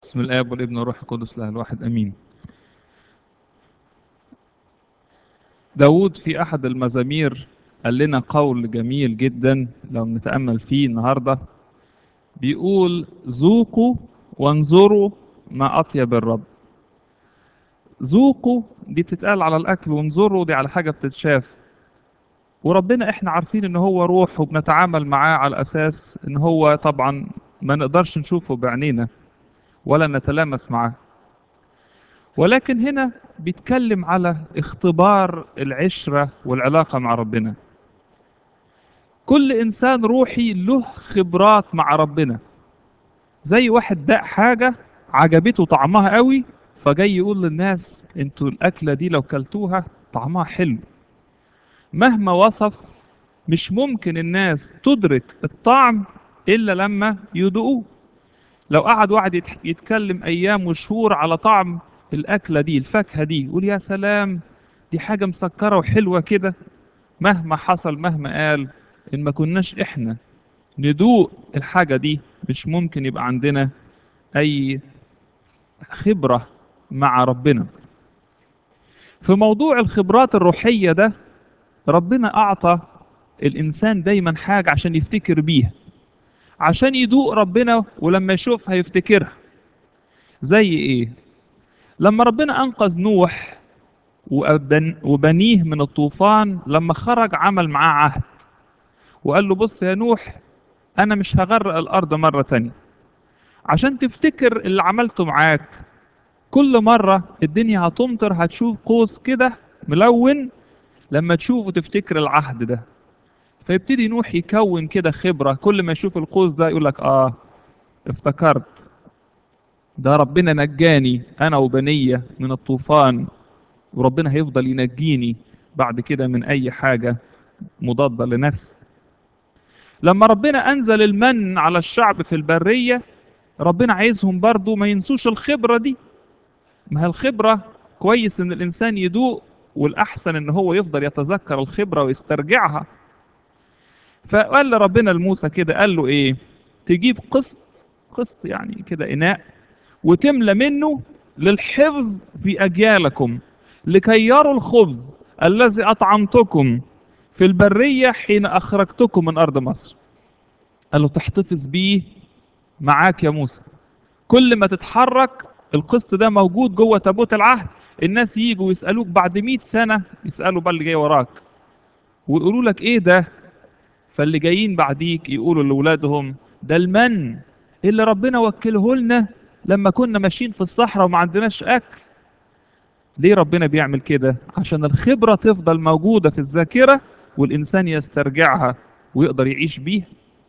بسم الآب والابن والروح القدس له الواحد أمين داود في أحد المزامير قال لنا قول جميل جدا لو نتأمل فيه النهاردة بيقول ذوقوا وانظروا ما أطيب الرب ذوقوا دي بتتقال على الأكل وانظروا دي على حاجة بتتشاف وربنا احنا عارفين ان هو روح وبنتعامل معاه على اساس ان هو طبعا ما نقدرش نشوفه بعينينا ولا نتلامس معاه ولكن هنا بيتكلم على اختبار العشرة والعلاقة مع ربنا كل إنسان روحي له خبرات مع ربنا زي واحد داق حاجة عجبته طعمها قوي فجاي يقول للناس انتوا الأكلة دي لو كلتوها طعمها حلو مهما وصف مش ممكن الناس تدرك الطعم إلا لما يدوقوه لو قعد واحد يتح- يتكلم ايام وشهور على طعم الاكله دي الفاكهه دي يقول يا سلام دي حاجه مسكره وحلوه كده مهما حصل مهما قال ان ما كناش احنا ندوق الحاجه دي مش ممكن يبقى عندنا اي خبره مع ربنا في موضوع الخبرات الروحيه ده ربنا اعطى الانسان دايما حاجه عشان يفتكر بيها عشان يدوق ربنا ولما يشوفها يفتكرها زي ايه لما ربنا انقذ نوح وأبن- وبنيه من الطوفان لما خرج عمل معاه عهد وقال له بص يا نوح انا مش هغرق الارض مرة تانية عشان تفتكر اللي عملته معاك كل مرة الدنيا هتمطر هتشوف قوس كده ملون لما تشوفه تفتكر العهد ده فيبتدي نوح يكون كده خبرة كل ما يشوف القوس ده يقول لك آه افتكرت ده ربنا نجاني أنا وبنية من الطوفان وربنا هيفضل ينجيني بعد كده من أي حاجة مضادة لنفسي لما ربنا أنزل المن على الشعب في البرية ربنا عايزهم برضو ما ينسوش الخبرة دي ما هي الخبرة كويس إن الإنسان يدوق والأحسن إن هو يفضل يتذكر الخبرة ويسترجعها فقال لربنا لموسى كده قال له ايه تجيب قسط قسط يعني كده اناء وتملى منه للحفظ في اجيالكم لكي يروا الخبز الذي اطعمتكم في البريه حين اخرجتكم من ارض مصر قال له تحتفظ بيه معاك يا موسى كل ما تتحرك القسط ده موجود جوه تابوت العهد الناس يجوا يسالوك بعد 100 سنه يسالوا بقى اللي جاي وراك ويقولوا لك ايه ده فاللي جايين بعديك يقولوا لاولادهم ده المن اللي ربنا وكله لنا لما كنا ماشيين في الصحراء وما عندناش اكل ليه ربنا بيعمل كده عشان الخبرة تفضل موجودة في الذاكرة والإنسان يسترجعها ويقدر يعيش بيها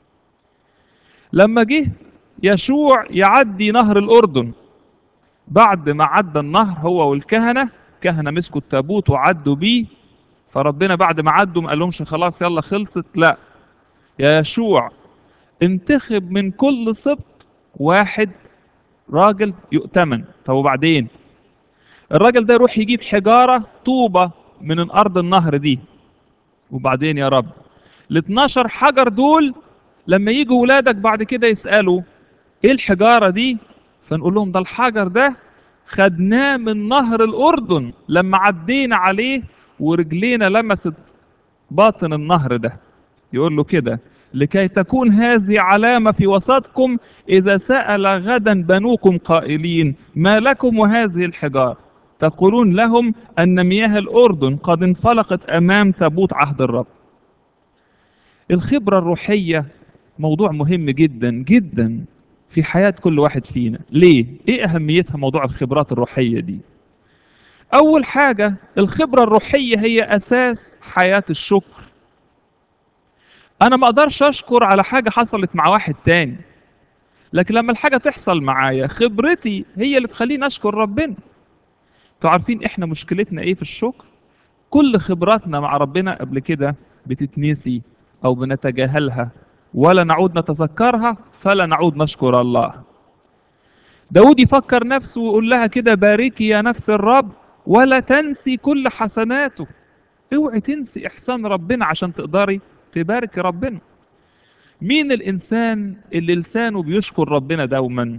لما جه يشوع يعدي نهر الأردن بعد ما عدى النهر هو والكهنة كهنة مسكوا التابوت وعدوا بيه فربنا بعد ما عدوا ما قالهمش خلاص يلا خلصت لا يا يشوع انتخب من كل سبط واحد راجل يؤتمن طب وبعدين الراجل ده يروح يجيب حجارة طوبة من أرض النهر دي وبعدين يا رب ال 12 حجر دول لما يجوا ولادك بعد كده يسألوا ايه الحجارة دي فنقول لهم ده الحجر ده خدناه من نهر الأردن لما عدينا عليه ورجلينا لمست باطن النهر ده يقول له كده لكي تكون هذه علامة في وسطكم إذا سأل غدا بنوكم قائلين ما لكم وهذه الحجار تقولون لهم أن مياه الأردن قد انفلقت أمام تابوت عهد الرب الخبرة الروحية موضوع مهم جدا جدا في حياة كل واحد فينا ليه؟ إيه أهميتها موضوع الخبرات الروحية دي؟ أول حاجة الخبرة الروحية هي أساس حياة الشكر أنا ما أقدرش أشكر على حاجة حصلت مع واحد تاني لكن لما الحاجة تحصل معايا خبرتي هي اللي تخليني أشكر ربنا انتوا عارفين إحنا مشكلتنا إيه في الشكر كل خبراتنا مع ربنا قبل كده بتتنسي أو بنتجاهلها ولا نعود نتذكرها فلا نعود نشكر الله داود يفكر نفسه ويقول لها كده باركي يا نفس الرب ولا تنسي كل حسناته اوعي تنسي احسان ربنا عشان تقدري تبارك ربنا مين الانسان اللي لسانه بيشكر ربنا دوما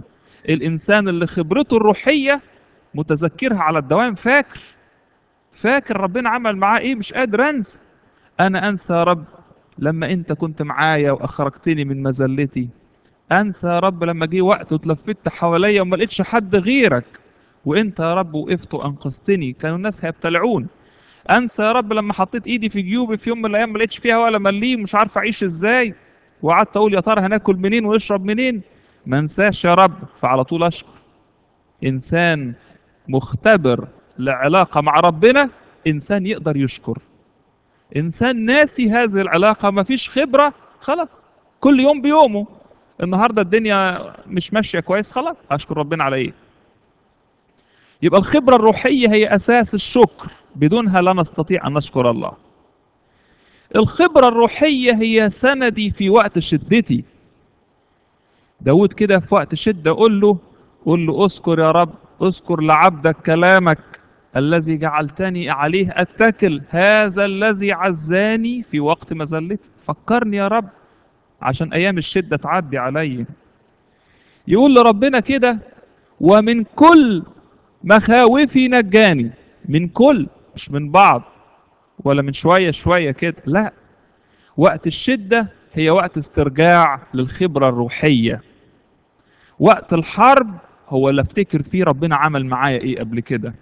الانسان اللي خبرته الروحيه متذكرها على الدوام فاكر فاكر ربنا عمل معاه ايه مش قادر انسى انا انسى يا رب لما انت كنت معايا واخرجتني من مذلتي انسى يا رب لما جه وقت وتلفت حواليا وما لقيتش حد غيرك وانت يا رب وقفت وانقذتني كانوا الناس هيبتلعون انسى يا رب لما حطيت ايدي في جيوبي في يوم من الايام ما لقيتش فيها ولا مليم مش عارف اعيش ازاي وقعدت اقول يا ترى هناكل منين ونشرب منين ما انساش يا رب فعلى طول اشكر انسان مختبر لعلاقه مع ربنا انسان يقدر يشكر انسان ناسي هذه العلاقه ما فيش خبره خلاص كل يوم بيومه النهارده الدنيا مش ماشيه كويس خلاص اشكر ربنا على ايه يبقى الخبره الروحيه هي اساس الشكر بدونها لا نستطيع ان نشكر الله الخبره الروحيه هي سندي في وقت شدتي داود كده في وقت شده قول له قول له اذكر يا رب اذكر لعبدك كلامك الذي جعلتني عليه اتكل هذا الذي عزاني في وقت مذلتي فكرني يا رب عشان ايام الشده تعدي عليا يقول لربنا كده ومن كل مخاوفي نجاني من كل مش من بعض ولا من شويه شويه كده لا وقت الشده هي وقت استرجاع للخبره الروحيه وقت الحرب هو اللي افتكر فيه ربنا عمل معايا ايه قبل كده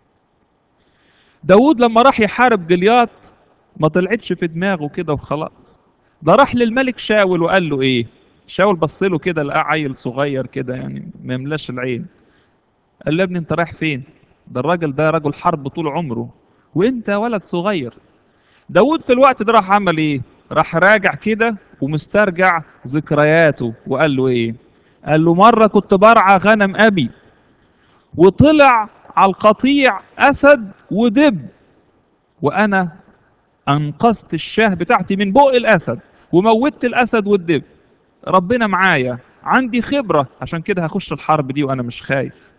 داود لما راح يحارب جليات ما طلعتش في دماغه كده وخلاص ده راح للملك شاول وقال له ايه شاول بص له كده لقاه عيل صغير كده يعني ما يملاش العين قال له يا ابني انت رايح فين ده الراجل ده رجل حرب طول عمره وانت ولد صغير داود في الوقت ده راح عمل ايه راح راجع كده ومسترجع ذكرياته وقال له ايه قال له مرة كنت برعى غنم أبي وطلع على القطيع أسد ودب وأنا أنقذت الشاه بتاعتي من بق الأسد وموتت الأسد والدب ربنا معايا عندي خبرة عشان كده هخش الحرب دي وأنا مش خايف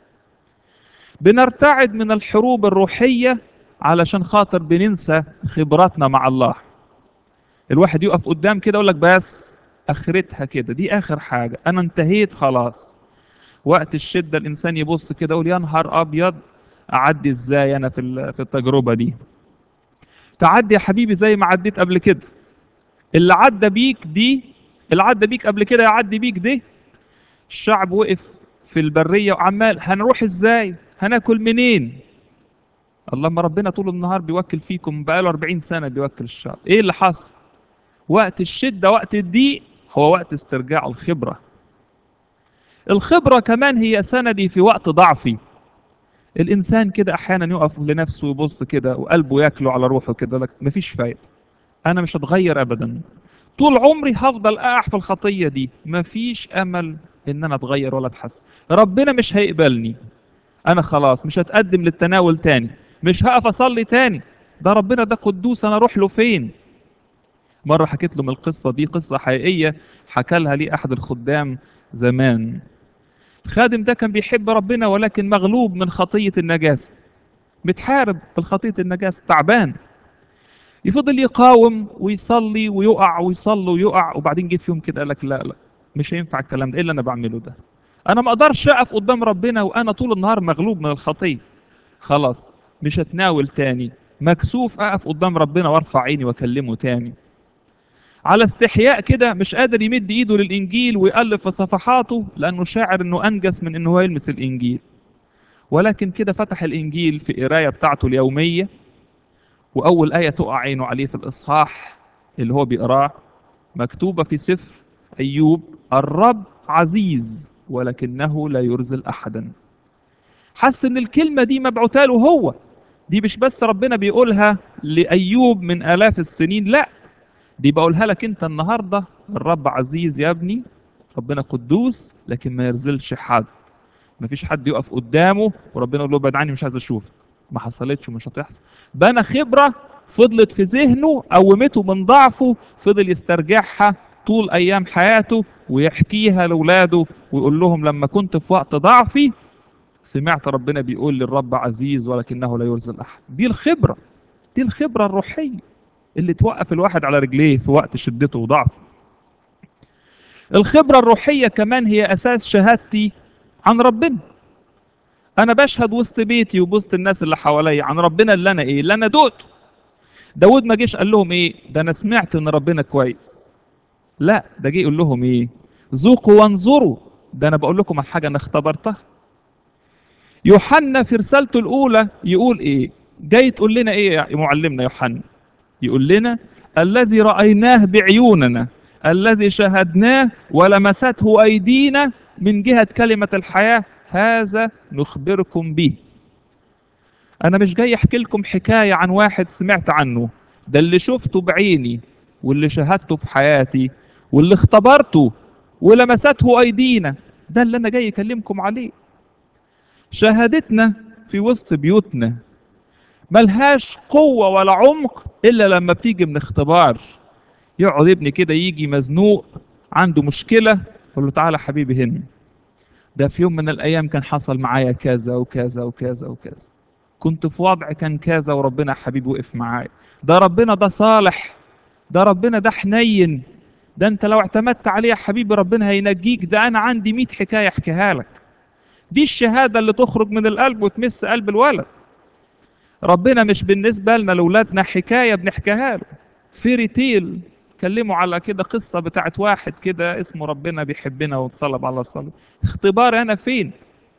بنرتعد من الحروب الروحية علشان خاطر بننسى خبراتنا مع الله الواحد يقف قدام كده يقول لك بس اخرتها كده دي اخر حاجه انا انتهيت خلاص وقت الشده الانسان يبص كده يقول يا نهار ابيض اعدي ازاي انا في في التجربه دي تعدي يا حبيبي زي ما عديت قبل كده اللي عدى بيك دي اللي عدى بيك قبل كده يعدي بيك دي الشعب وقف في البريه وعمال هنروح ازاي هناكل منين الله ما ربنا طول النهار بيوكل فيكم بقاله 40 سنه بيوكل الشعب ايه اللي حصل وقت الشده وقت الضيق هو وقت استرجاع الخبرة الخبرة كمان هي سندي في وقت ضعفي الإنسان كده أحيانا يقف لنفسه ويبص كده وقلبه ياكله على روحه كده لك مفيش فايدة أنا مش هتغير أبدا طول عمري هفضل أقع في الخطية دي مفيش أمل إن أنا أتغير ولا أتحسن ربنا مش هيقبلني أنا خلاص مش هتقدم للتناول تاني مش هقف أصلي تاني ده ربنا ده قدوس أنا أروح له فين مرة حكيت له من القصة دي قصة حقيقية حكى لها لي أحد الخدام زمان الخادم ده كان بيحب ربنا ولكن مغلوب من خطية النجاسة متحارب بالخطية النجاسة تعبان يفضل يقاوم ويصلي ويقع ويصلي ويقع وبعدين جه في يوم كده قال لك لا لا مش هينفع الكلام ده ايه اللي انا بعمله ده انا ما اقدرش اقف قدام ربنا وانا طول النهار مغلوب من الخطيه خلاص مش هتناول تاني مكسوف اقف قدام ربنا وارفع عيني واكلمه تاني على استحياء كده مش قادر يمد ايده للانجيل ويقلب في صفحاته لانه شاعر انه انجس من انه هو يلمس الانجيل ولكن كده فتح الانجيل في قرايه بتاعته اليوميه واول ايه تقع عينه عليه في الاصحاح اللي هو بيقراه مكتوبه في سفر ايوب الرب عزيز ولكنه لا يرزل احدا حس ان الكلمه دي مبعوثه له هو دي مش بس ربنا بيقولها لايوب من الاف السنين لا دي بقولها لك انت النهارده الرب عزيز يا ابني ربنا قدوس لكن ما يرزلش حد ما فيش حد يقف قدامه وربنا يقول له ابعد عني مش عايز اشوفك ما حصلتش ومش هتحصل بنى خبره فضلت في ذهنه قومته من ضعفه فضل يسترجعها طول ايام حياته ويحكيها لاولاده ويقول لهم لما كنت في وقت ضعفي سمعت ربنا بيقول للرب عزيز ولكنه لا يرزل احد دي الخبره دي الخبره الروحيه اللي توقف الواحد على رجليه في وقت شدته وضعفه الخبرة الروحية كمان هي أساس شهادتي عن ربنا انا بشهد وسط بيتي ووسط الناس اللي حواليا عن ربنا اللي انا ايه اللي انا دقته داود ما جيش قال لهم ايه ده انا سمعت ان ربنا كويس لا ده جه يقول لهم ايه ذوقوا وانظروا ده انا بقول لكم على حاجه انا اختبرتها يوحنا في رسالته الاولى يقول ايه جاي تقول لنا ايه يا معلمنا يوحنا يقول لنا الذي رايناه بعيوننا الذي شاهدناه ولمسته ايدينا من جهه كلمه الحياه هذا نخبركم به انا مش جاي احكي لكم حكايه عن واحد سمعت عنه ده اللي شفته بعيني واللي شاهدته في حياتي واللي اختبرته ولمسته ايدينا ده اللي انا جاي اكلمكم عليه شهادتنا في وسط بيوتنا ملهاش قوة ولا عمق إلا لما بتيجي من اختبار يقعد ابني كده يجي مزنوق عنده مشكلة يقول له تعالى حبيبي هنا ده في يوم من الأيام كان حصل معايا كذا وكذا وكذا وكذا كنت في وضع كان كذا وربنا حبيبي وقف معايا ده ربنا ده صالح ده ربنا ده حنين ده انت لو اعتمدت عليه يا حبيبي ربنا هينجيك ده انا عندي 100 حكايه احكيها لك دي الشهاده اللي تخرج من القلب وتمس قلب الولد ربنا مش بالنسبه لنا لاولادنا حكايه بنحكيها له فيري تيل اتكلموا على كده قصه بتاعت واحد كده اسمه ربنا بيحبنا وتصلب على الصليب اختبار انا فين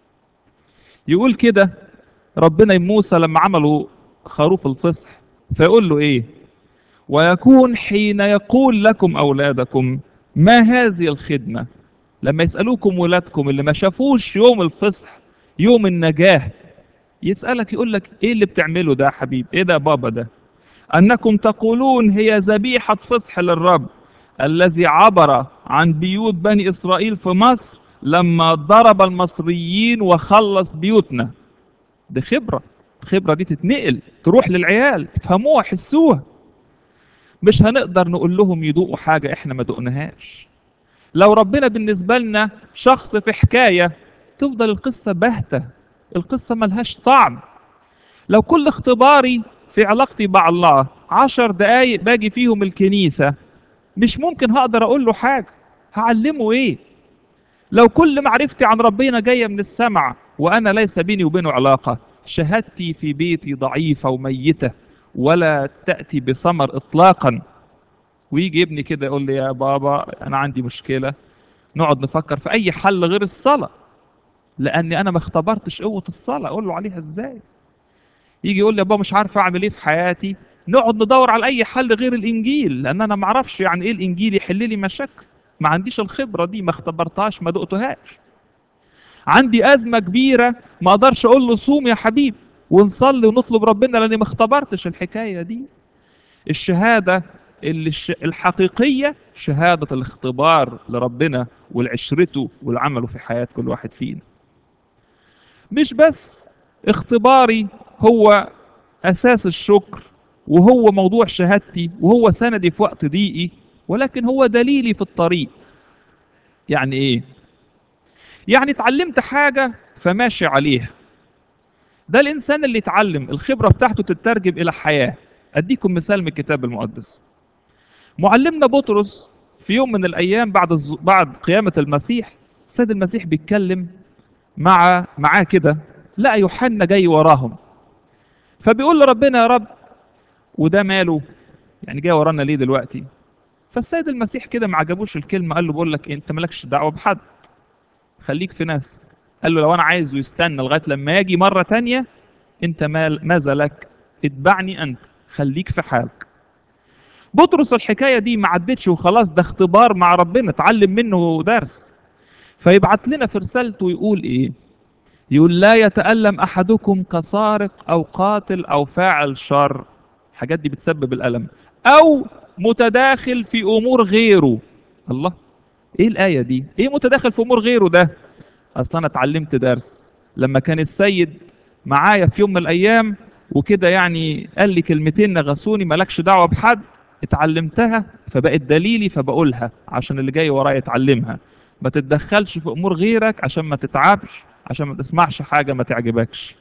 يقول كده ربنا موسى لما عملوا خروف الفصح فيقول له ايه ويكون حين يقول لكم اولادكم ما هذه الخدمه لما يسالوكم ولادكم اللي ما شافوش يوم الفصح يوم النجاه يسالك يقول لك ايه اللي بتعمله ده يا حبيب ايه ده يا بابا ده انكم تقولون هي ذبيحه فصح للرب الذي عبر عن بيوت بني اسرائيل في مصر لما ضرب المصريين وخلص بيوتنا دي خبره الخبره دي تتنقل تروح للعيال يفهموها يحسوها مش هنقدر نقول لهم يدوقوا حاجه احنا ما دقناهاش لو ربنا بالنسبه لنا شخص في حكايه تفضل القصه باهته القصه ملهاش طعم لو كل اختباري في علاقتي مع الله عشر دقايق باجي فيهم الكنيسه مش ممكن هقدر اقول له حاجه هعلمه ايه لو كل معرفتي عن ربنا جايه من السمع وانا ليس بيني وبينه علاقه شهادتي في بيتي ضعيفه وميته ولا تاتي بثمر اطلاقا ويجي ابني كده يقول لي يا بابا انا عندي مشكله نقعد نفكر في اي حل غير الصلاه لاني انا ما اختبرتش قوه الصلاه اقول له عليها ازاي يجي يقول لي يا بابا مش عارف اعمل ايه في حياتي نقعد ندور على اي حل غير الانجيل لان انا ما اعرفش يعني ايه الانجيل يحل لي مشاكل ما عنديش الخبره دي ما اختبرتهاش ما دقتهاش عندي ازمه كبيره ما اقدرش اقول له صوم يا حبيبي ونصلي ونطلب ربنا لاني ما اختبرتش الحكايه دي الشهاده اللي الش... الحقيقيه شهاده الاختبار لربنا والعشرته والعمله في حياه كل واحد فينا مش بس اختباري هو اساس الشكر وهو موضوع شهادتي وهو سندي في وقت ضيقي ولكن هو دليلي في الطريق يعني ايه يعني اتعلمت حاجه فماشي عليها ده الانسان اللي يتعلم الخبره بتاعته تترجم الى حياه اديكم مثال من الكتاب المقدس معلمنا بطرس في يوم من الايام بعد الز... بعد قيامه المسيح السيد المسيح بيتكلم مع معاه كده لقى يوحنا جاي وراهم فبيقول لربنا يا رب وده ماله يعني جاي ورانا ليه دلوقتي فالسيد المسيح كده ما عجبوش الكلمه قال له بقول لك انت مالكش دعوه بحد خليك في ناس قال له لو انا عايزه يستنى لغايه لما يجي مره تانية انت مال ماذا لك اتبعني انت خليك في حالك بطرس الحكايه دي ما عدتش وخلاص ده اختبار مع ربنا اتعلم منه درس فيبعت لنا في رسالته يقول ايه يقول لا يتألم أحدكم كسارق أو قاتل أو فاعل شر الحاجات دي بتسبب الألم أو متداخل في أمور غيره الله إيه الآية دي؟ إيه متداخل في أمور غيره ده؟ أصلا أنا اتعلمت درس لما كان السيد معايا في يوم من الأيام وكده يعني قال لي كلمتين نغسوني مالكش دعوة بحد اتعلمتها فبقت دليلي فبقولها عشان اللي جاي ورايا يتعلمها ما تتدخلش في أمور غيرك عشان ما تتعبش عشان ما تسمعش حاجة ما تعجبكش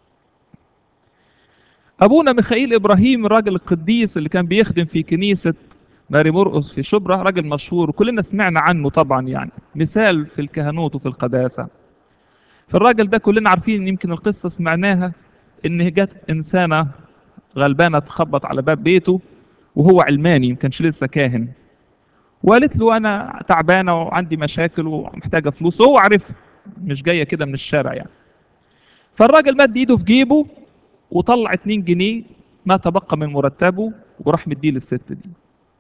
أبونا ميخائيل إبراهيم الراجل القديس اللي كان بيخدم في كنيسة ماري مرقس في شبرا راجل مشهور وكلنا سمعنا عنه طبعا يعني مثال في الكهنوت وفي القداسة فالراجل ده كلنا عارفين يمكن القصة سمعناها ان جت انسانة غلبانة تخبط على باب بيته وهو علماني ما كانش لسه كاهن وقالت له انا تعبانة وعندي مشاكل ومحتاجة فلوس وهو عارفها مش جاية كده من الشارع يعني فالراجل مد ايده في جيبه وطلع 2 جنيه ما تبقى من مرتبه وراح مديه للست دي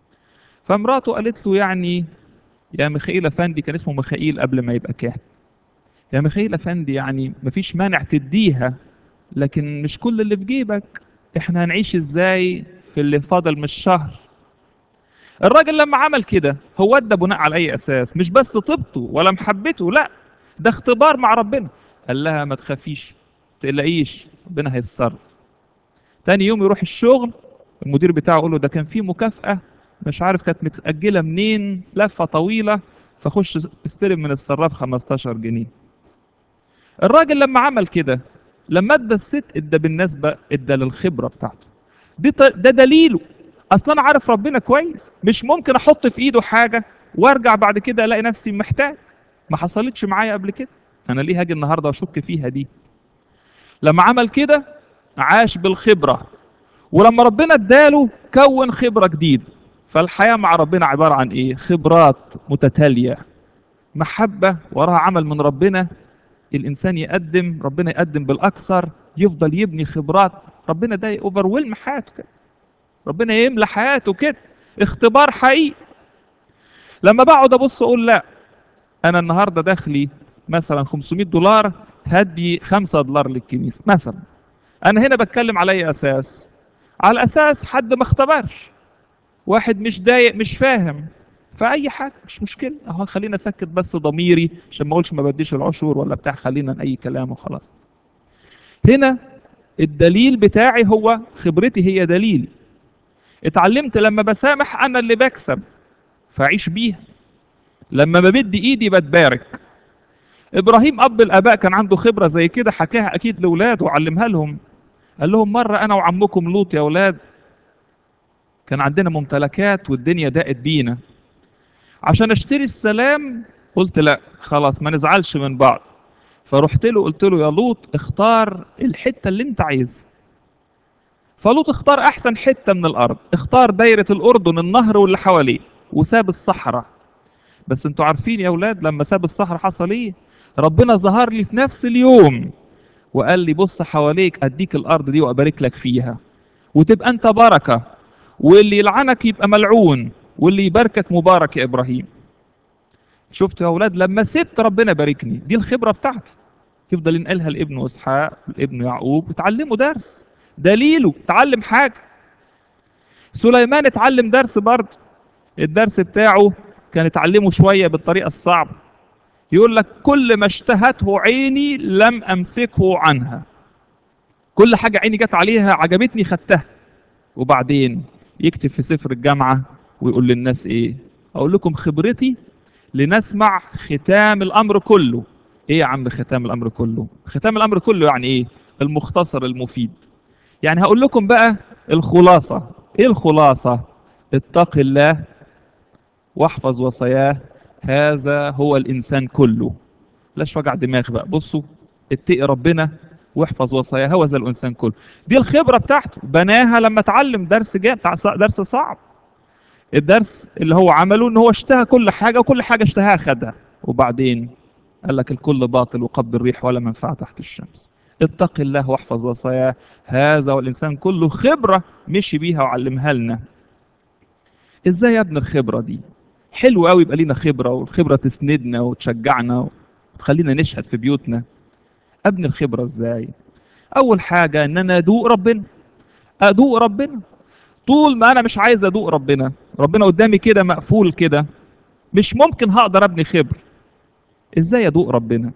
فمراته قالت له يعني يا ميخائيل افندي كان اسمه ميخائيل قبل ما يبقى كاهن يا ميخائيل افندي يعني مفيش مانع تديها لكن مش كل اللي في جيبك احنا هنعيش ازاي في اللي فاضل من الشهر الراجل لما عمل كده هو ادى بناء على اي اساس مش بس طيبته ولا محبته لا ده اختبار مع ربنا قال لها ما تخافيش تقلقيش ربنا هيتصرف تاني يوم يروح الشغل المدير بتاعه يقول له ده كان في مكافأة مش عارف كانت متأجلة منين لفة طويلة فخش استلم من الصراف 15 جنيه الراجل لما عمل كده لما ادى الست ادى بالنسبة ادى للخبرة بتاعته دي ط- ده دليله اصلا انا عارف ربنا كويس مش ممكن احط في ايده حاجة وارجع بعد كده الاقي نفسي محتاج ما حصلتش معايا قبل كده انا ليه هاجي النهارده واشك فيها دي لما عمل كده عاش بالخبرة ولما ربنا اداله كون خبرة جديدة فالحياة مع ربنا عبارة عن ايه خبرات متتالية محبة وراها عمل من ربنا الانسان يقدم ربنا يقدم بالاكثر يفضل يبني خبرات ربنا ده اوفر حياته كده ربنا يملى حياته كده اختبار حقيقي لما بقعد ابص اقول لا انا النهارده دخلي مثلا 500 دولار هدي 5 دولار للكنيسه مثلا انا هنا بتكلم على اي اساس على اساس حد ما اختبرش واحد مش ضايق مش فاهم فاي حاجه مش مشكله اهو خلينا اسكت بس ضميري عشان ما اقولش ما بديش العشور ولا بتاع خلينا اي كلام وخلاص هنا الدليل بتاعي هو خبرتي هي دليلي اتعلمت لما بسامح انا اللي بكسب فاعيش بيها لما بمد ايدي بتبارك ابراهيم اب الاباء كان عنده خبره زي كده حكاها اكيد لاولاده وعلمها لهم قال لهم مره انا وعمكم لوط يا اولاد كان عندنا ممتلكات والدنيا ضاقت بينا عشان اشتري السلام قلت لا خلاص ما نزعلش من بعض فرحت له قلت له يا لوط اختار الحته اللي انت عايزها فلوط اختار احسن حته من الارض اختار دايره الاردن النهر واللي حواليه وساب الصحراء بس انتوا عارفين يا اولاد لما ساب الصحراء حصل ايه ربنا ظهر لي في نفس اليوم وقال لي بص حواليك اديك الارض دي وابارك لك فيها وتبقى انت بركه واللي يلعنك يبقى ملعون واللي يباركك مبارك يا ابراهيم شفت يا اولاد لما سبت ربنا باركني دي الخبره بتاعتي يفضل ينقلها لابنه اسحاق لابنه يعقوب وتعلمه درس دليله اتعلم حاجه سليمان اتعلم درس برضه الدرس بتاعه كان اتعلمه شويه بالطريقه الصعبه يقول لك كل ما اشتهته عيني لم امسكه عنها كل حاجه عيني جت عليها عجبتني خدتها وبعدين يكتب في سفر الجامعه ويقول للناس ايه اقول لكم خبرتي لنسمع ختام الامر كله ايه يا عم ختام الامر كله ختام الامر كله يعني ايه المختصر المفيد يعني هقول لكم بقى الخلاصه ايه الخلاصه اتق الله واحفظ وصاياه هذا هو الانسان كله لاش وجع دماغ بقى بصوا اتقي ربنا واحفظ وصاياه هو ذا الانسان كله دي الخبره بتاعته بناها لما اتعلم درس جاب درس صعب الدرس اللي هو عمله ان هو اشتهى كل حاجه وكل حاجه اشتهاها خدها وبعدين قال لك الكل باطل وقب الريح ولا منفعه تحت الشمس اتق الله واحفظ وصاياه هذا والانسان كله خبره مشي بيها وعلمها لنا ازاي يا ابن الخبره دي حلو قوي يبقى لينا خبره والخبره تسندنا وتشجعنا وتخلينا نشهد في بيوتنا ابني الخبره ازاي اول حاجه ان انا ادوق ربنا ادوق ربنا طول ما انا مش عايز ادوق ربنا ربنا قدامي كده مقفول كده مش ممكن هقدر ابني خبر ازاي ادوق ربنا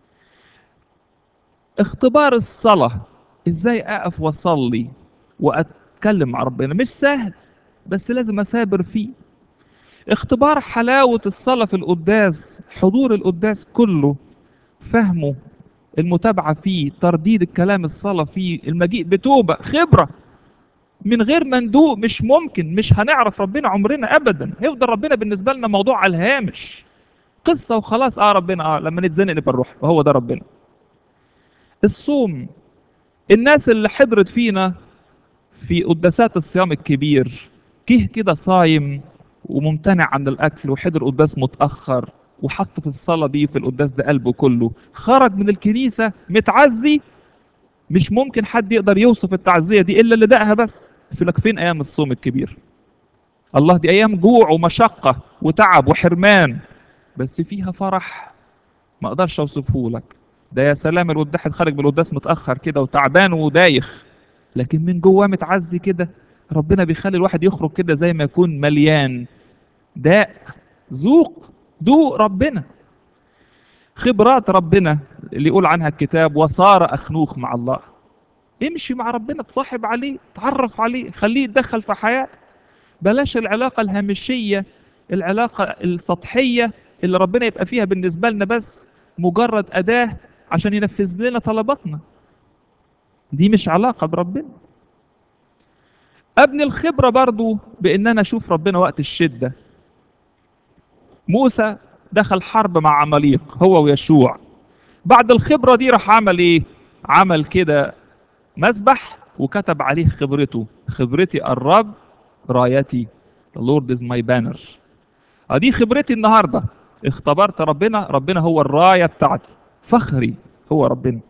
اختبار الصلاه ازاي اقف واصلي واتكلم مع ربنا مش سهل بس لازم اثابر فيه اختبار حلاوة الصلاة في القداس حضور القداس كله فهمه المتابعة فيه ترديد الكلام الصلاة فيه المجيء بتوبة خبرة من غير ما ندوق مش ممكن مش هنعرف ربنا عمرنا ابدا هيفضل ربنا بالنسبة لنا موضوع على الهامش قصة وخلاص اه ربنا اه لما نتزنق نبقى نروح وهو ده ربنا الصوم الناس اللي حضرت فينا في قداسات الصيام الكبير جه كده صايم وممتنع عن الاكل وحضر قداس متاخر وحط في الصلاه دي في القداس ده قلبه كله خرج من الكنيسه متعزي مش ممكن حد يقدر يوصف التعزيه دي الا اللي دقها بس في لك فين ايام الصوم الكبير الله دي ايام جوع ومشقه وتعب وحرمان بس فيها فرح ما اقدرش اوصفه لك ده يا سلام الواحد خارج من القداس متاخر كده وتعبان ودايخ لكن من جواه متعزي كده ربنا بيخلي الواحد يخرج كده زي ما يكون مليان داء ذوق دوق ربنا خبرات ربنا اللي يقول عنها الكتاب وصار اخنوخ مع الله امشي مع ربنا تصاحب عليه تعرف عليه خليه يتدخل في حياتك بلاش العلاقة الهامشية العلاقة السطحية اللي ربنا يبقى فيها بالنسبة لنا بس مجرد أداة عشان ينفذ لنا طلباتنا دي مش علاقة بربنا ابني الخبرة برضو بان انا اشوف ربنا وقت الشدة موسى دخل حرب مع عماليق هو ويشوع بعد الخبرة دي راح عمل ايه عمل كده مسبح وكتب عليه خبرته خبرتي الرب رايتي the Lord is my banner ادي خبرتي النهاردة اختبرت ربنا ربنا هو الراية بتاعتي فخري هو ربنا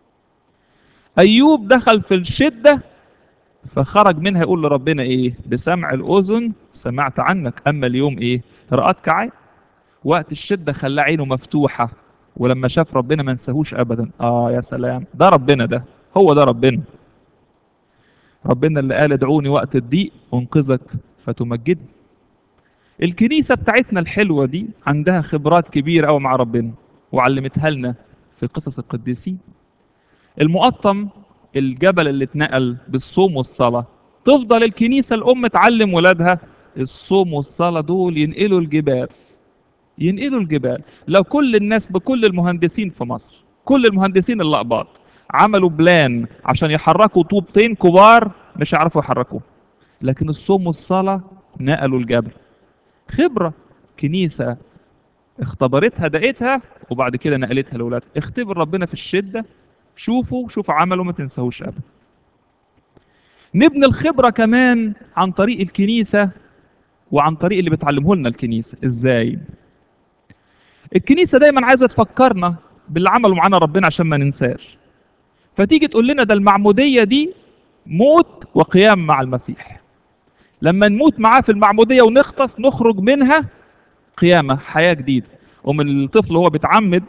ايوب دخل في الشدة فخرج منها يقول لربنا ايه بسمع الاذن سمعت عنك اما اليوم ايه رأتك عين وقت الشدة خلى عينه مفتوحة ولما شاف ربنا ما نساهوش ابدا اه يا سلام ده ربنا ده هو ده ربنا ربنا اللي قال ادعوني وقت الضيق انقذك فتمجد الكنيسة بتاعتنا الحلوة دي عندها خبرات كبيرة قوي مع ربنا وعلمتها لنا في قصص القديسين المقطم الجبل اللي اتنقل بالصوم والصلاة تفضل الكنيسة الأم تعلم ولادها الصوم والصلاة دول ينقلوا الجبال ينقلوا الجبال لو كل الناس بكل المهندسين في مصر كل المهندسين الأقباط عملوا بلان عشان يحركوا طوبتين كبار مش هيعرفوا يحركوه لكن الصوم والصلاة نقلوا الجبل خبرة كنيسة اختبرتها دقتها وبعد كده نقلتها لأولادها اختبر ربنا في الشدة شوفوا شوف عمله ما تنساهوش ابدا نبني الخبرة كمان عن طريق الكنيسة وعن طريق اللي بتعلمه لنا الكنيسة ازاي الكنيسة دايما عايزة تفكرنا باللي عمله معانا ربنا عشان ما ننساش فتيجي تقول لنا ده المعمودية دي موت وقيام مع المسيح لما نموت معاه في المعمودية ونختص نخرج منها قيامة حياة جديدة ومن الطفل هو بيتعمد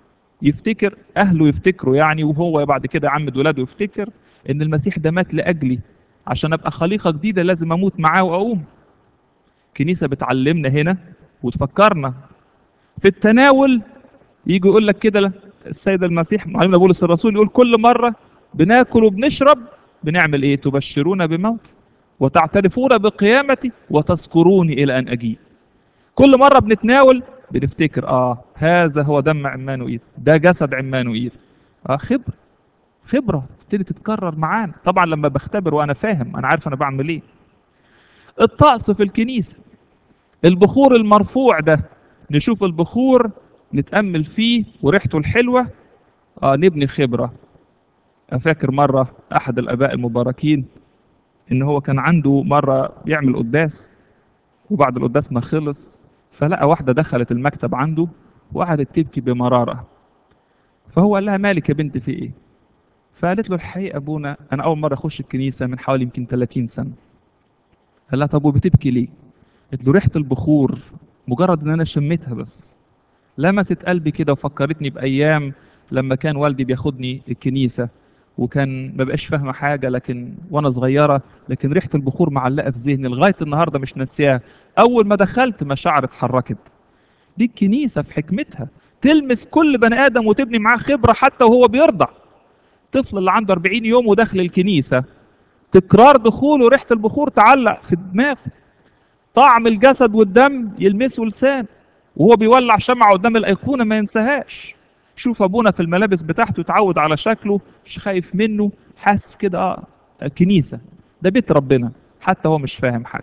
يفتكر اهله يفتكروا يعني وهو بعد كده يعمد ولاده يفتكر ان المسيح ده مات لاجلي عشان ابقى خليقه جديده لازم اموت معاه واقوم كنيسه بتعلمنا هنا وتفكرنا في التناول يجي يقول لك كده السيد المسيح معلمنا بولس الرسول يقول كل مره بناكل وبنشرب بنعمل ايه تبشرون بموت وتعترفون بقيامتي وتذكروني الى ان اجيب كل مره بنتناول بنفتكر اه هذا هو دم عمانوئيل ده جسد عمانوئيل اه خبره خبره تبتدي تتكرر معانا طبعا لما بختبر وانا فاهم انا عارف انا بعمل ايه الطقس في الكنيسه البخور المرفوع ده نشوف البخور نتامل فيه وريحته الحلوه اه نبني خبره افاكر مره احد الاباء المباركين ان هو كان عنده مره بيعمل قداس وبعد القداس ما خلص فلقى واحدة دخلت المكتب عنده وقعدت تبكي بمرارة فهو قال لها مالك يا بنت في ايه فقالت له الحقيقة ابونا انا اول مرة اخش الكنيسة من حوالي يمكن 30 سنة قال لها طب وبتبكي ليه قالت له ريحة البخور مجرد ان انا شميتها بس لمست قلبي كده وفكرتني بايام لما كان والدي بياخدني الكنيسة وكان ما بقاش فاهمه حاجه لكن وانا صغيره لكن ريحه البخور معلقه في ذهني لغايه النهارده مش ناسياها اول ما دخلت مشاعر اتحركت دي الكنيسه في حكمتها تلمس كل بني ادم وتبني معاه خبره حتى وهو بيرضع الطفل اللي عنده 40 يوم وداخل الكنيسه تكرار دخوله ريحه البخور تعلق في دماغه طعم الجسد والدم يلمسه لسان وهو بيولع شمعة قدام الأيقونة ما ينساهاش شوف ابونا في الملابس بتاعته اتعود على شكله مش خايف منه حاسس كده اه كنيسه ده بيت ربنا حتى هو مش فاهم حاجه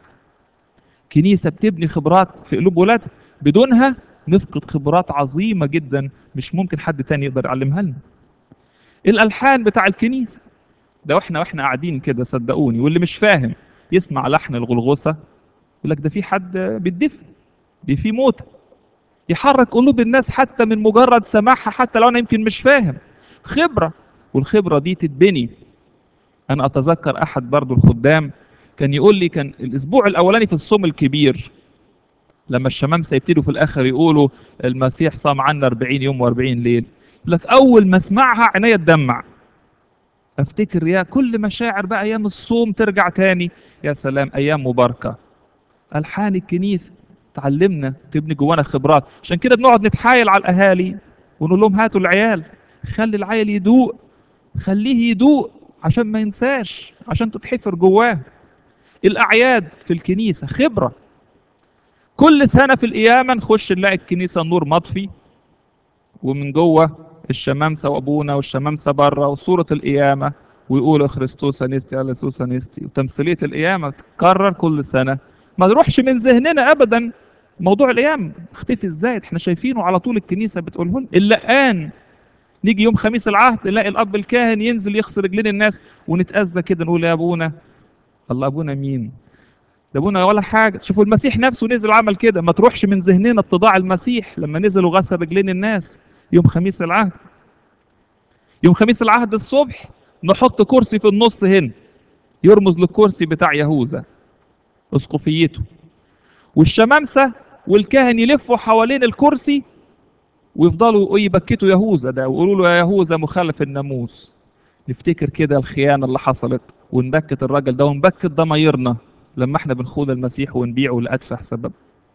كنيسه بتبني خبرات في قلوب ولادها بدونها نفقد خبرات عظيمه جدا مش ممكن حد تاني يقدر يعلمها لنا الالحان بتاع الكنيسه ده واحنا واحنا قاعدين كده صدقوني واللي مش فاهم يسمع لحن الغلغوسه يقول لك ده في حد بيدفن دي في موت يحرك قلوب الناس حتى من مجرد سماعها حتى لو انا يمكن مش فاهم خبره والخبره دي تتبني انا اتذكر احد برضو الخدام كان يقول لي كان الاسبوع الاولاني في الصوم الكبير لما الشمامسه يبتدوا في الاخر يقولوا المسيح صام عنا 40 يوم و40 ليل يقول لك اول ما اسمعها عينيا تدمع افتكر يا كل مشاعر بقى ايام الصوم ترجع تاني يا سلام ايام مباركه الحان الكنيسه تعلمنا تبني جوانا خبرات عشان كده بنقعد نتحايل على الاهالي ونقول لهم هاتوا العيال خلي العيل يدوق خليه يدوق عشان ما ينساش عشان تتحفر جواه الاعياد في الكنيسه خبره كل سنه في القيامه نخش نلاقي الكنيسه النور مطفي ومن جوه الشمامسه وابونا والشمامسه بره وصوره القيامه ويقولوا خريستوس انستي على سوس انستي وتمثيليه القيامه تتكرر كل سنه ما نروحش من ذهننا ابدا موضوع القيام اختفي ازاي احنا شايفينه على طول الكنيسه بتقوله لنا اللقان نيجي يوم خميس العهد نلاقي الاب الكاهن ينزل يغسل رجلين الناس ونتاذى كده نقول يا ابونا الله ابونا مين ده ابونا ولا حاجه شوفوا المسيح نفسه نزل عمل كده ما تروحش من ذهننا اتضاع المسيح لما نزل وغسل رجلين الناس يوم خميس العهد يوم خميس العهد الصبح نحط كرسي في النص هنا يرمز للكرسي بتاع يهوذا اسقفيته والشمامسه والكاهن يلفوا حوالين الكرسي ويفضلوا يبكتوا يهوذا ده ويقولوا له يا يهوذا مخالف الناموس نفتكر كده الخيانه اللي حصلت ونبكت الراجل ده ونبكت ضمايرنا لما احنا بنخوض المسيح ونبيعه لأتفه سبب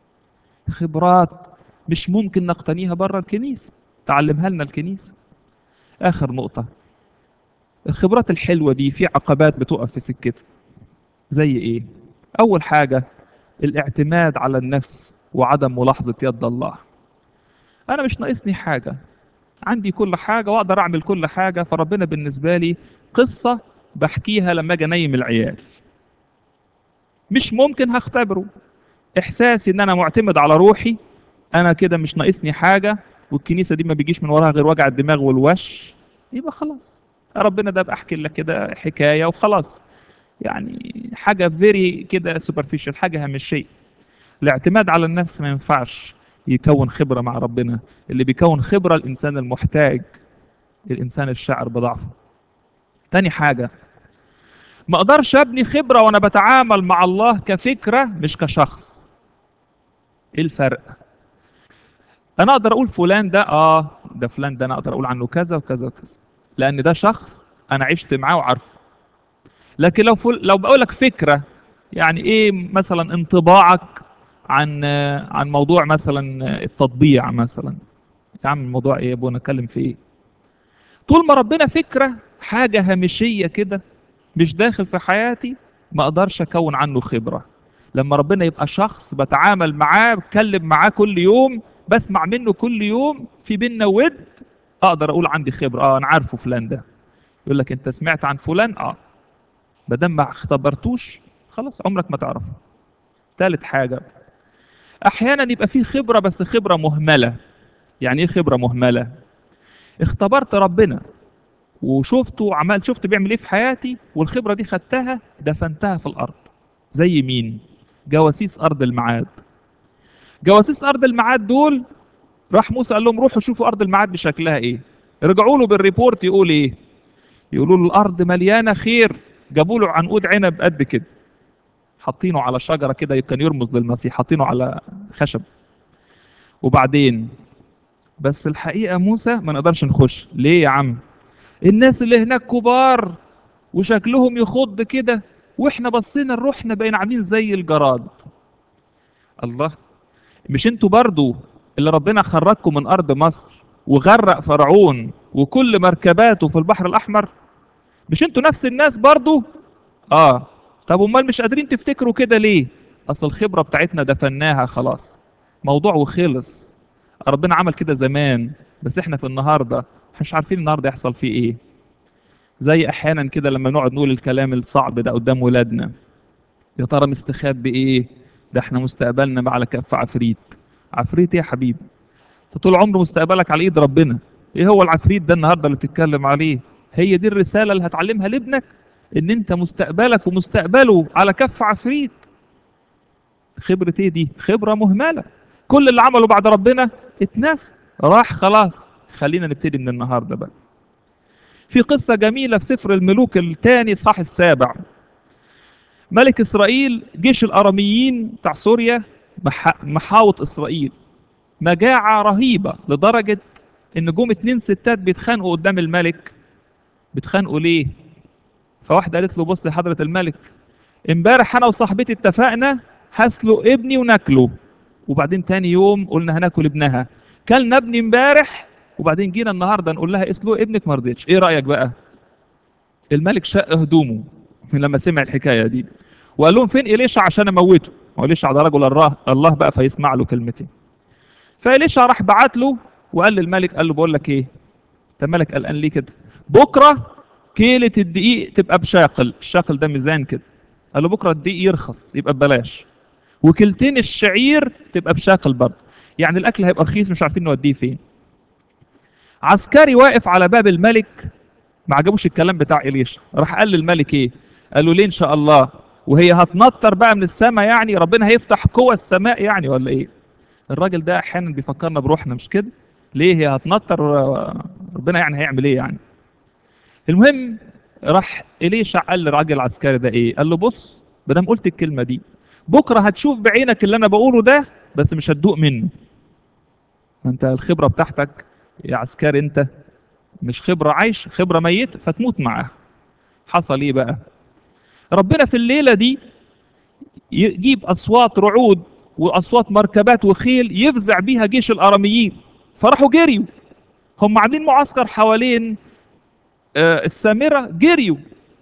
خبرات مش ممكن نقتنيها بره الكنيسه تعلمها لنا الكنيسه اخر نقطه الخبرات الحلوه دي في عقبات بتقف في سكتها زي ايه اول حاجه الاعتماد على النفس وعدم ملاحظه يد الله انا مش ناقصني حاجه عندي كل حاجه واقدر اعمل كل حاجه فربنا بالنسبه لي قصه بحكيها لما اجي انيم العيال مش ممكن هختبره احساسي ان انا معتمد على روحي انا كده مش ناقصني حاجه والكنيسه دي ما بيجيش من وراها غير وجع الدماغ والوش يبقى خلاص ربنا ده بحكي لك كده حكايه وخلاص يعني حاجه فيري كده سوبرفيشال حاجه هامشيه الاعتماد على النفس ما ينفعش يكون خبره مع ربنا اللي بيكون خبره الانسان المحتاج الانسان الشاعر بضعفه تاني حاجه ما اقدرش ابني خبره وانا بتعامل مع الله كفكره مش كشخص ايه الفرق انا اقدر اقول فلان ده اه ده فلان ده انا اقدر اقول عنه كذا وكذا وكذا لان ده شخص انا عشت معاه وعارفه لكن لو فل... لو بقول لك فكره يعني ايه مثلا انطباعك عن عن موضوع مثلا التطبيع مثلا يا عم الموضوع ايه يا ابونا اتكلم في ايه طول ما ربنا فكره حاجه هامشيه كده مش داخل في حياتي ما اقدرش اكون عنه خبره لما ربنا يبقى شخص بتعامل معاه بتكلم معاه كل يوم بسمع منه كل يوم في بينا ود اقدر اقول عندي خبره اه انا عارفه فلان ده يقول لك انت سمعت عن فلان اه ما دام ما اختبرتوش خلاص عمرك ما تعرفه ثالث حاجه احيانا يبقى في خبره بس خبره مهمله يعني ايه خبره مهمله اختبرت ربنا وشفته عمال شفت بيعمل ايه في حياتي والخبره دي خدتها دفنتها في الارض زي مين جواسيس ارض الميعاد جواسيس ارض الميعاد دول راح موسى قال لهم روحوا شوفوا ارض الميعاد بشكلها ايه رجعوا له بالريبورت يقول ايه يقولوا له الارض مليانه خير جابوا له عنقود عنب قد كده حاطينه على شجره كده كان يرمز للمسيح حاطينه على خشب وبعدين بس الحقيقه موسى ما نقدرش نخش ليه يا عم الناس اللي هناك كبار وشكلهم يخض كده واحنا بصينا لروحنا بقينا عاملين زي الجراد الله مش انتوا برضو اللي ربنا خرجكم من ارض مصر وغرق فرعون وكل مركباته في البحر الاحمر مش انتوا نفس الناس برضو اه طب امال مش قادرين تفتكروا كده ليه اصل الخبره بتاعتنا دفناها خلاص موضوع وخلص ربنا عمل كده زمان بس احنا في النهارده مش عارفين النهارده يحصل فيه ايه زي احيانا كده لما نقعد نقول الكلام الصعب ده قدام ولادنا يا ترى مستخبي ايه ده احنا مستقبلنا على كف عفريت عفريت ايه يا حبيبي انت طول عمر مستقبلك على ايد ربنا ايه هو العفريت ده النهارده اللي بتتكلم عليه هي دي الرسالة اللي هتعلمها لابنك ان انت مستقبلك ومستقبله على كف عفريت خبرة ايه دي خبرة مهملة كل اللي عمله بعد ربنا اتنسى راح خلاص خلينا نبتدي من النهاردة بقى في قصة جميلة في سفر الملوك الثاني صح السابع ملك إسرائيل جيش الأراميين بتاع سوريا مح- محاوط إسرائيل مجاعة رهيبة لدرجة إن جم اتنين ستات بيتخانقوا قدام الملك بيتخانقوا ليه؟ فواحدة قالت له بص يا حضرة الملك امبارح أنا وصاحبتي اتفقنا هسلق ابني وناكله وبعدين تاني يوم قلنا هناكل ابنها كلنا ابني امبارح وبعدين جينا النهارده نقول لها اسلق ابنك ما رضيتش ايه رايك بقى الملك شق هدومه لما سمع الحكايه دي وقال لهم فين إليشع عشان اموته هو إليشع ده رجل الله الله بقى فيسمع له كلمتين فإليشع راح بعت له وقال للملك قال له بقول لك ايه انت مالك قلقان ليه كده بكره كيلة الدقيق تبقى بشاقل الشاقل ده ميزان كده قال له بكره الدقيق يرخص يبقى ببلاش وكيلتين الشعير تبقى بشاقل برضه يعني الاكل هيبقى رخيص مش عارفين نوديه فين عسكري واقف على باب الملك ما عجبوش الكلام بتاع إليشا راح قال للملك ايه قال له ليه ان شاء الله وهي هتنطر بقى من السماء يعني ربنا هيفتح قوى السماء يعني ولا ايه الراجل ده احيانا بيفكرنا بروحنا مش كده ليه هي هتنطر آه، ربنا يعني هيعمل ايه يعني المهم راح إليشع قال للراجل العسكري ده ايه قال له بص بدل قلت الكلمه دي بكره هتشوف بعينك اللي انا بقوله ده بس مش هتدوق منه ما انت الخبره بتاعتك يا عسكري انت مش خبره عايش خبره ميت فتموت معاها حصل ايه بقى ربنا في الليله دي يجيب اصوات رعود واصوات مركبات وخيل يفزع بيها جيش الاراميين فراحوا جريوا هم عاملين معسكر حوالين آه، السامره جريوا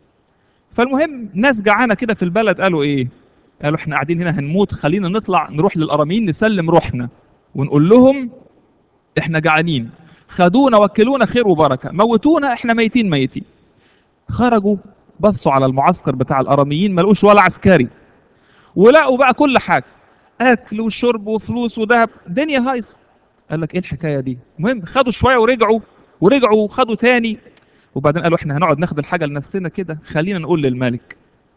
فالمهم ناس جعانه كده في البلد قالوا ايه قالوا احنا قاعدين هنا هنموت خلينا نطلع نروح للاراميين نسلم روحنا ونقول لهم احنا جعانين خدونا وكلونا خير وبركه موتونا احنا ميتين ميتين خرجوا بصوا على المعسكر بتاع الاراميين ما لقوش ولا عسكري ولقوا بقى كل حاجه اكل وشرب وفلوس وذهب دنيا هايص قال لك ايه الحكايه دي المهم خدوا شويه ورجعوا ورجعوا وخدوا تاني وبعدين قالوا احنا هنقعد ناخد الحاجه لنفسنا كده خلينا نقول للملك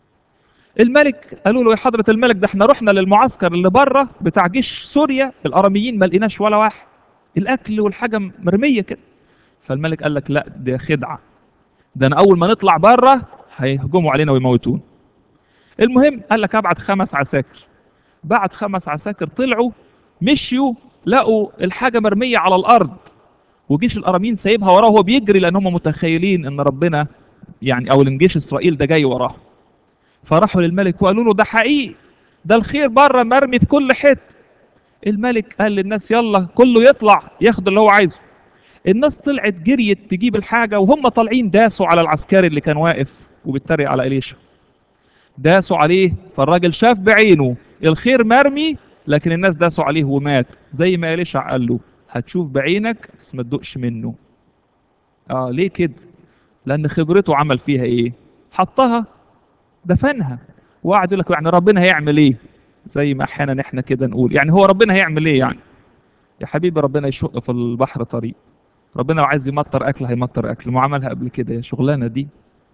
الملك قالوا له يا حضره الملك ده احنا رحنا للمعسكر اللي بره بتاع جيش سوريا الاراميين ما لقيناش ولا واحد الاكل والحاجه مرميه كده فالملك قال لك لا ده خدعه ده انا اول ما نطلع بره هيهجموا علينا ويموتون المهم قال لك ابعت خمس عساكر بعت خمس عساكر طلعوا مشيوا لقوا الحاجه مرميه على الارض وجيش الارامين سايبها وراه وهو بيجري لان هم متخيلين ان ربنا يعني او ان جيش اسرائيل ده جاي وراه فراحوا للملك وقالوا له ده حقيقي ده الخير بره مرمي في كل حته الملك قال للناس يلا كله يطلع ياخد اللي هو عايزه الناس طلعت جريت تجيب الحاجه وهم طالعين داسوا على العسكري اللي كان واقف وبيتريق على اليشا داسوا عليه فالراجل شاف بعينه الخير مرمي لكن الناس داسوا عليه ومات زي ما اليشع قال له هتشوف بعينك بس ما تدقش منه اه ليه كده لان خبرته عمل فيها ايه حطها دفنها وقعد يقول لك يعني ربنا هيعمل ايه زي ما احيانا احنا كده نقول يعني هو ربنا هيعمل ايه يعني يا حبيبي ربنا يشق في البحر طريق ربنا لو عايز يمطر اكل هيمطر اكل ما عملها قبل كده يا شغلانه دي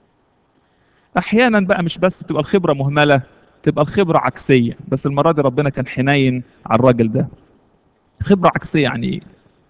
احيانا بقى مش بس تبقى الخبره مهمله تبقى الخبره عكسيه بس المره دي ربنا كان حنين على الراجل ده خبره عكسيه يعني ايه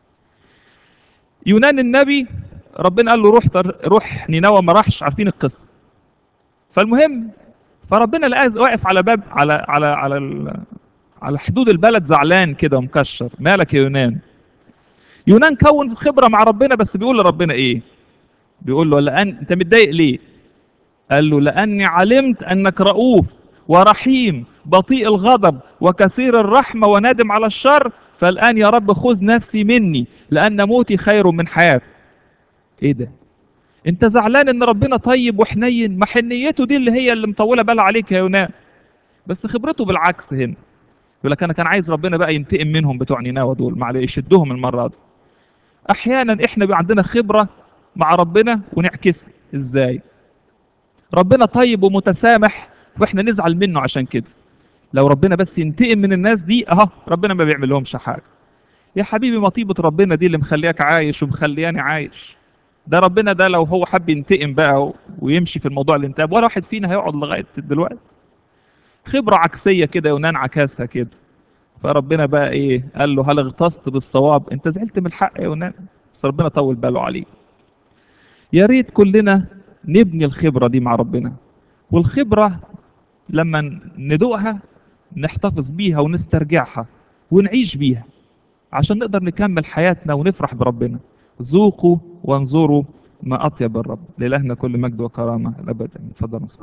يونان النبي ربنا قال له روح تر... روح نينوى ما راحش عارفين القصه فالمهم فربنا لقاه واقف على باب على على على ال... على حدود البلد زعلان كده ومكشر مالك يا يونان يونان كون خبره مع ربنا بس بيقول لربنا ايه بيقول له لان انت متضايق ليه قال له لاني علمت انك رؤوف ورحيم بطيء الغضب وكثير الرحمه وندم على الشر فالان يا رب خذ نفسي مني لان موتي خير من حياه ايه ده انت زعلان ان ربنا طيب وحنين ما حنيته دي اللي هي اللي مطوله بالها عليك يا يونان بس خبرته بالعكس هنا يقول لك انا كان عايز ربنا بقى ينتقم منهم بتوع نينوى دول معلش يشدهم المره دي احيانا احنا بيبقى عندنا خبره مع ربنا ونعكسها ازاي ربنا طيب ومتسامح واحنا نزعل منه عشان كده لو ربنا بس ينتقم من الناس دي اهو ربنا ما بيعمل لهمش حاجه يا حبيبي مطيبه ربنا دي اللي مخلياك عايش ومخلياني عايش ده ربنا ده لو هو حب ينتقم بقى ويمشي في الموضوع الانتقام ولا واحد فينا هيقعد لغايه دلوقتي خبره عكسيه كده يونان عكاسها كده فربنا بقى ايه قال له هل اغتصت بالصواب انت زعلت من الحق يا يونان بس ربنا طول باله عليه يا ريت كلنا نبني الخبره دي مع ربنا والخبره لما ندوقها نحتفظ بيها ونسترجعها ونعيش بيها عشان نقدر نكمل حياتنا ونفرح بربنا ذوقوا وانظروا ما أطيب الرب لإلهنا كل مجد وكرامة الأبد اتفضل